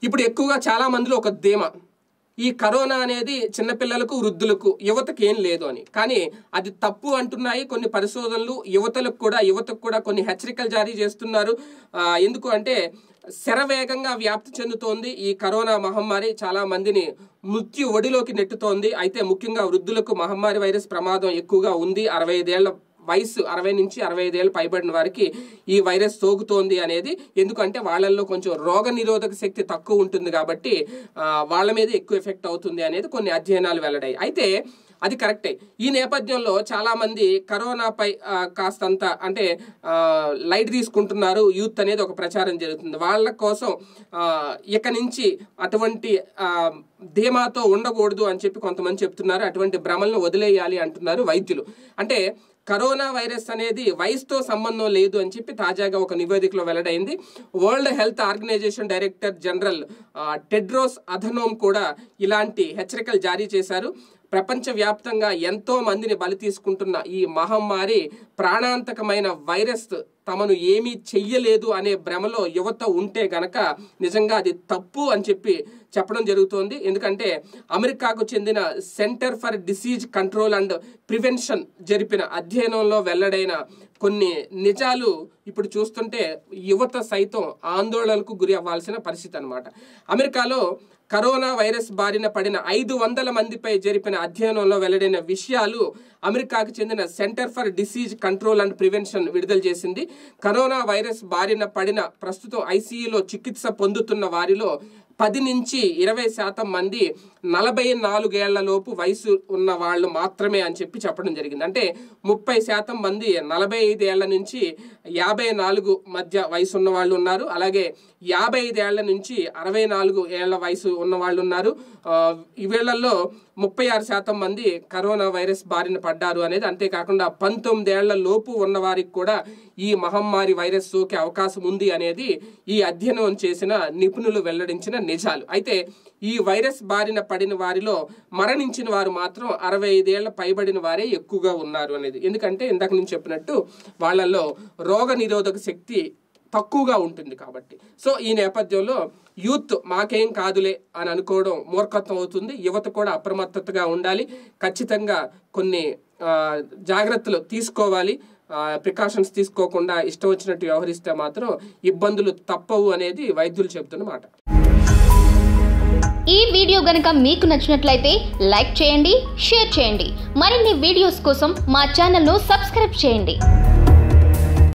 ఇప్పుడు ఎక్కువగా చాలా మందిలో ఒక ధీమ ఈ కరోనా అనేది చిన్నపిల్లలకు వృద్ధులకు యువతకి ఏం లేదు అని కానీ అది తప్పు అంటున్నాయి కొన్ని పరిశోధనలు యువతలకు కూడా యువతకు కూడా కొన్ని హెచ్చరికలు జారీ చేస్తున్నారు ఆ, ఎందుకు అంటే శరవేగంగా వ్యాప్తి చెందుతోంది ఈ కరోనా మహమ్మారి చాలా మందిని మృత్యు ఒడిలోకి నెట్టుతోంది అయితే ముఖ్యంగా వృద్ధులకు మహమ్మారి వైరస్ ప్రమాదం ఎక్కువగా ఉంది అరవై ఐదేళ్ల వయసు అరవై నుంచి అరవై ఐదేళ్ళు పైబడిన వారికి ఈ వైరస్ సోకుతోంది అనేది ఎందుకంటే వాళ్ళల్లో కొంచెం రోగ నిరోధక శక్తి తక్కువ ఉంటుంది కాబట్టి ఆ, వాళ్ళ మీద ఎక్కువ ఎఫెక్ట్ అవుతుంది అనేది కొన్ని అధ్యయనాలు వెల్లడాయి అయితే అది కరెక్టే ఈ నేపథ్యంలో చాలా మంది కరోనాపై ఆ, కాస్తంత అంటే ఆ, లైట్ తీసుకుంటున్నారు యూత్ అనేది ఒక ప్రచారం జరుగుతుంది వాళ్ళ కోసం ఆ, ఇక నుంచి అటువంటి ఆ, ధీమాతో ఉండకూడదు అని చెప్పి కొంతమంది చెప్తున్నారు అటువంటి భ్రమలను వదిలేయాలి అంటున్నారు వైద్యులు అంటే కరోనా వైరస్ అనేది వయసుతో సంబంధం లేదు అని చెప్పి తాజాగా ఒక నివేదికలో వెల్లడైంది World Health Organization director general ఆ, టెడ్రోస్ అధనోమ్ కూడా ఇలాంటి హెచ్చరికలు జారీ చేశారు ప్రపంచవ్యాప్తంగా ఎంతో మందిని బలి తీసుకుంటున్న ఈ మహమ్మారి ప్రాణాంతకమైన వైరస్ తమను ఏమీ చెయ్యలేదు అనే భ్రమలో యువత ఉంటే గనక నిజంగా అది తప్పు అని చెప్పి చెప్పడం జరుగుతోంది ఎందుకంటే అమెరికాకు చెందిన center for disease control and prevention జరిపిన అధ్యయనంలో వెల్లడైన కొన్ని నిజాలు ఇప్పుడు చూస్తుంటే యువత సైతం ఆందోళనకు గురి అవ్వాల్సిన పరిస్థితి అనమాట అమెరికాలో కరోనా వైరస్ బారిన పడిన ఐదు వందల మందిపై జరిపిన అధ్యయనంలో వెల్లడైన విషయాలు అమెరికాకు చెందిన center for disease control and prevention విడుదల చేసింది కరోనా వైరస్ బారిన పడిన ప్రస్తుతం ఐసీయూలో చికిత్స పొందుతున్న వారిలో పది నుంచి ఇరవై శాతం మంది నలభై నాలుగేళ్ల లోపు వయసు ఉన్న వాళ్ళు మాత్రమే అని చెప్పి చెప్పడం జరిగింది అంటే ముప్పై శాతం మంది నలభై ఐదేళ్ల నుంచి యాభై నాలుగు మధ్య వయసు ఉన్న వాళ్ళు ఉన్నారు అలాగే యాభై ఐదేళ్ల నుంచి అరవై నాలుగు ఏళ్ల వయసు ఉన్న వాళ్ళు ఉన్నారు ఆ, ఈ వేళ్లలో ముప్పై ఆరు శాతం మంది కరోనా వైరస్ బారిన పడ్డారు అనేది అంతేకాకుండా పంతొమ్మిదేళ్ల లోపు ఉన్న వారికి కూడా ఈ మహమ్మారి వైరస్ సోకే అవకాశం ఉంది అనేది ఈ అధ్యయనం చేసిన నిపుణులు వెల్లడించిన నిజాలు అయితే ఈ వైరస్ బారిన పడిన వారిలో మరణించిన వారు మాత్రం అరవై ఐదేళ్ల పైబడిన వారే ఎక్కువగా ఉన్నారు అనేది ఎందుకంటే ఇందాక నేను చెప్పినట్టు వాళ్ళల్లో రోగ నిరోధక శక్తి తక్కువగా ఉంటుంది కాబట్టి సో ఈ నేపథ్యంలో యూత్ మాకేం కాదులే అని అనుకోవడం మూర్ఖత్వం అవుతుంది యువత కూడా అప్రమత్తతగా ఉండాలి ఖచ్చితంగా కొన్ని ఆ, జాగ్రత్తలు తీసుకోవాలి ప్రికాషన్స్ తీసుకోకుండా ఇష్టం వచ్చినట్టు వ్యవహరిస్తే మాత్రం ఇబ్బందులు తప్పవు అనేది వైద్యులు చెబుతున్న మాట ఈ వీడియో గనుక మీకు నచ్చినట్లయితే లైక్ చేయండి షేర్ చేయండి మరిన్ని వీడియోస్ కోసం మా ఛానల్ను సబ్స్క్రైబ్ చేయండి